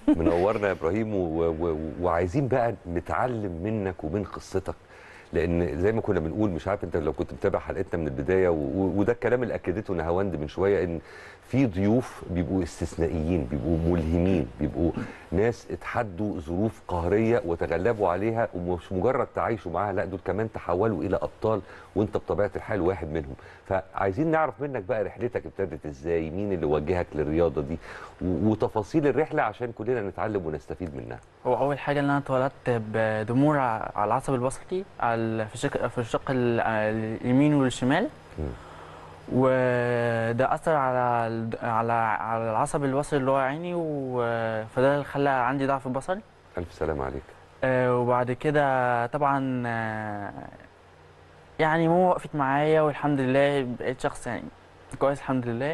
منورنا يا ابراهيم و... و... وعايزين بقى نتعلم منك ومن قصتك لان زي ما كنا بنقول مش عارف انت لو كنت متابع حلقتنا من البدايه و... و... وده الكلام اللي اكدته نهاوند من شويه ان في ضيوف بيبقوا استثنائيين بيبقوا ملهمين بيبقوا ناس اتحدوا ظروف قهريه وتغلبوا عليها ومش مجرد تعايشوا معاها لا دول كمان تحولوا الى ابطال وانت بطبيعه الحال واحد منهم فعايزين نعرف منك بقى رحلتك ابتدت ازاي مين اللي وجهك للرياضه دي و... وتفاصيل الرحله عشان كلنا نتعلم ونستفيد منها هو اول حاجه ان انا اتولدت بضمور على العصب الوسطي على في الشق في الشق ال- اليمين والشمال مم. وده اثر على ال- على على العصب الوسطي اللي هو عيني و- فده اللي خلى عندي ضعف بصري الف سلام عليك آه، وبعد كده طبعا آه، يعني ماما وقفت معايا والحمد لله بقيت شخص يعني كويس الحمد لله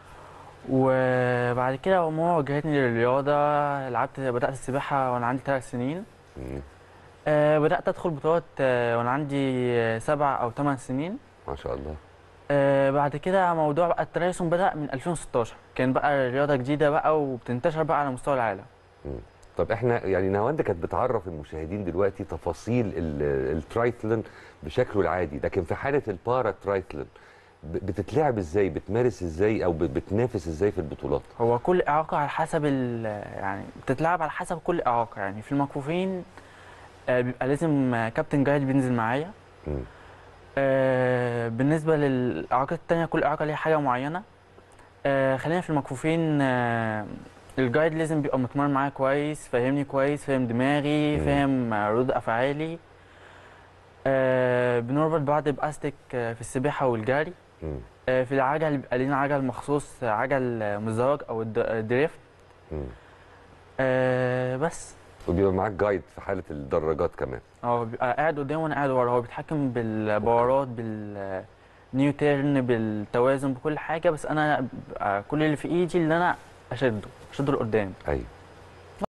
وبعد كده ماما وجهتني للرياضة لعبت بدأت السباحة وأنا عندي ثلاث سنين مم. آه، بدأت أدخل بطولات آه، وأنا عندي آه، سبع أو ثمان سنين ما شاء الله آه، بعد كده موضوع بقى الترايسون بدأ من 2016 كان بقى رياضة جديدة بقى وبتنتشر بقى على مستوى العالم طب احنا يعني نهاوند كانت بتعرف المشاهدين دلوقتي تفاصيل ال- الترايثلون بشكله العادي لكن في حاله البارا ترايثلون ب- بتتلعب ازاي بتمارس ازاي او ب- بتنافس ازاي في البطولات هو كل إعاقة على حسب ال يعني بتتلعب على حسب كل إعاقة يعني في المكفوفين آه، بيبقى لازم آه، كابتن جايد بينزل معايا مم. آه، بالنسبة للإعاقات التانية كل إعاقة ليها حاجة معينة آه، خلينا في المكفوفين آه، الجايد لازم بيبقى متمرن معايا كويس فاهمني كويس فاهم دماغي مم. فاهم آه، ردود أفعالي آه، بنربط بعض بأستك آه، في السباحة والجري مم. آه، في العجل بيبقى لينا عجل مخصوص آه، عجل آه، مزدوج أو الد- الدريفت مم. آه، بس وبيبقى معاك جايد في حاله الدراجات كمان هو بيبقى قاعد قدام وانا قاعد ورا هو بيتحكم بالبارات بالنيوترن بالتوازن بكل حاجه بس انا بيبقى كل اللي في ايدي اللي انا اشده اشده لقدام ايوه